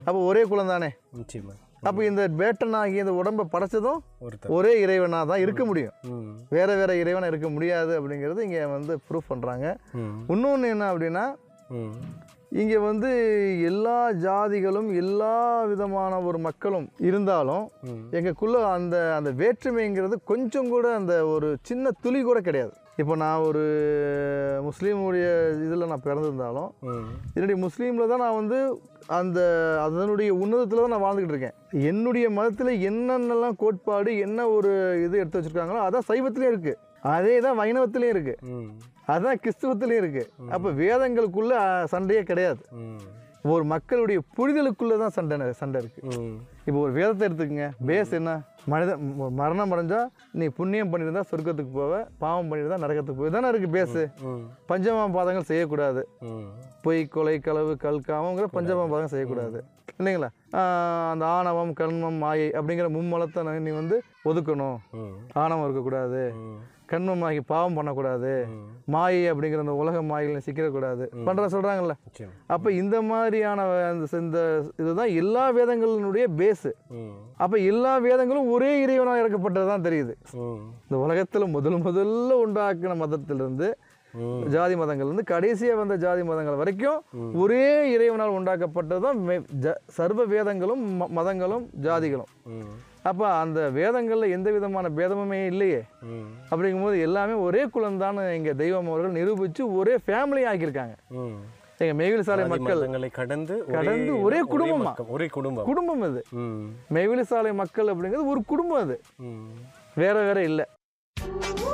அப்போ ஒரே குலம் தானே நிச்சயமா அப்போ இந்த வேட்டன் ஆகிய இந்த உடம்பை படைச்சதும் ஒருத்தர் ஒரே இறைவனாக தான் இருக்க முடியும் ம் வேற வேற இறைவனாக இருக்க முடியாது அப்படிங்கிறது இங்கே வந்து ப்ரூஃப் பண்ணுறாங்க ம் இன்னொன்று என்ன அப்படின்னா ம் இங்கே வந்து எல்லா ஜாதிகளும் எல்லா விதமான ஒரு மக்களும் இருந்தாலும் ம். எங்களுக்குள்ள அந்த அந்த வேற்றுமைங்கிறது கொஞ்சம் கூட அந்த ஒரு சின்ன துளி கூட கிடையாது இப்போ நான் ஒரு முஸ்லீமுடைய இதில் நான் பிறந்திருந்தாலும் ம் என்னுடைய முஸ்லீமில் தான் நான் வந்து அந்த அதனுடைய உன்னதத்தில் தான் நான் வாழ்ந்துக்கிட்டு இருக்கேன் என்னுடைய மதத்தில் என்னென்னலாம் கோட்பாடு என்ன ஒரு இது எடுத்து வச்சுருக்காங்களோ அதான் சைவத்துலேயும் இருக்குது அதே தான் வைணவத்துலேயும் இருக்குது ம் அதுதான் கிறிஸ்துவத்துலேயும் இருக்குது அப்போ வேதங்களுக்குள்ள அஹ், சண்டையே கிடையாது ம் ஒரு மக்களுடைய புரிதலுக்குள்ளே தான் சண்டை சண்டை இருக்குது ம் இப்போ ஒரு வேதத்தை எடுத்துக்கங்க பேஸ் என்ன மனித ம- மரணம் அடைஞ்சா நீ புண்ணியம் பண்ணியிருந்தா சொர்க்கத்துக்கு போவ பாவம் பண்ணியிருந்தா நரகத்துக்கு போய் தானே இருக்குது பேஸு ம் பஞ்சமா பாதங்கள் செய்யக்கூடாது ம் பொய் கொலை களவு கல் காமங்கிற பஞ்சமா பாதகம் செய்யக்கூடாது இல்லைங்களா ஆஹ் அந்த ஆணவம் கண்மம் மாயை அப்படிங்கிற மும்மலத்தை ந- நீ வந்து ஒதுக்கணும் ம் ஆணவம் இருக்கக்கூடாது ம் கண்மமாகி பாவம் பண்ணக்கூடாது ம் மாயை அப்படிங்கிற அந்த உலக மாயையில் சிக்கிடக்கூடாது பண்ணுற சொல்கிறாங்கல்ல நிச்சயம் அப்போ இந்த மாதிரியான அந்த இந்த இதுதான் எல்லா வேதங்களினுடைய பேஸு ம் அப்போ எல்லா வேதங்களும் ஒரே இறைவனாக இறக்கப்பட்டது தான் தெரியுது ம் இந்த உலகத்தில் முதல் முதல்ல உண்டாக்கின மதத்திலிருந்து ம் ஜாதி மதங்கள்லேருந்து கடைசியாக வந்த ஜாதி மதங்கள் வரைக்கும் ஒரே இறைவனால் உண்டாக்கப்பட்டது தான் மெ- ஜ- சர்வ வேதங்களும் ம- மதங்களும் ஜாதிகளும் ம் அப்போ அந்த வேதங்களில் எந்த விதமான பேதமுமே இல்லையே ம் அப்படிங்கும்போது எல்லாமே ஒரே குலம்தான் எங்கள் தெய்வம் அவர்கள் நிரூபித்து ஒரே ஃபேமிலி ஆக்கியிருக்காங்க ம் எங்கள் மெய்வில் சாலை ஜாதி மக்கள் மதங்களை கடந்து கடந்து ஒரே குடும்பமா? மக்கள், ஒரே குடும்பம் குடும்பம் இது ம் மெய்வெளி சாலை மக்கள் அப்படிங்கிறது ஒரு குடும்பம் அது ம் வேற வேற இல்லை